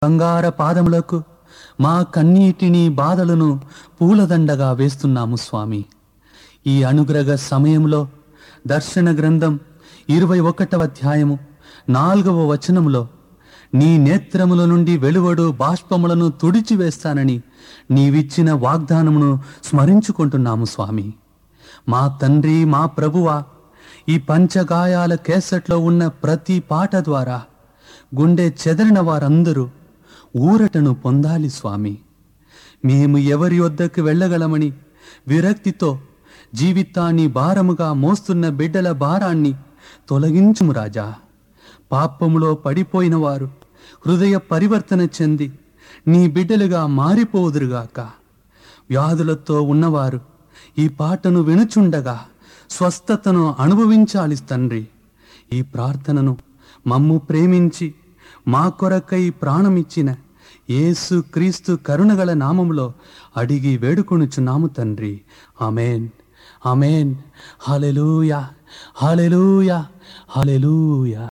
బంగార పాదములకు మా కన్నీటిని బాధలను పూలదండగా వేస్తున్నాము స్వామి ఈ అనుగ్రహ సమయంలో దర్శన గ్రంథం ఇరవై ఒకటవ అధ్యాయము నాలుగవ వచనములో నీ నేత్రముల నుండి వెలువడు బాష్పములను తుడిచివేస్తానని నీవిచ్చిన వాగ్దానమును స్మరించుకుంటున్నాము స్వామి మా తండ్రి మా ప్రభువా ఈ పంచగాయాల కేసట్లో ఉన్న ప్రతి పాట ద్వారా గుండె చెదరిన వారందరూ ఊరటను పొందాలి స్వామి మేము ఎవరి వద్దకు వెళ్ళగలమని విరక్తితో జీవితాన్ని భారముగా మోస్తున్న బిడ్డల భారాన్ని తొలగించుము రాజా పాపములో పడిపోయిన వారు హృదయ పరివర్తన చెంది నీ బిడ్డలుగా మారిపోదురుగాక వ్యాధులతో ఉన్నవారు ఈ పాటను వినుచుండగా స్వస్థతను అనుభవించాలి తండ్రి ఈ ప్రార్థనను మమ్ము ప్రేమించి మా కొరకై ప్రాణమిచ్చిన యేసు క్రీస్తు కరుణగల నామములో అడిగి వేడుకొనుచున్నాము తండ్రి ఆమెన్ ఆమెన్ హల్లెలూయా హల్లెలూయా హల్లెలూయా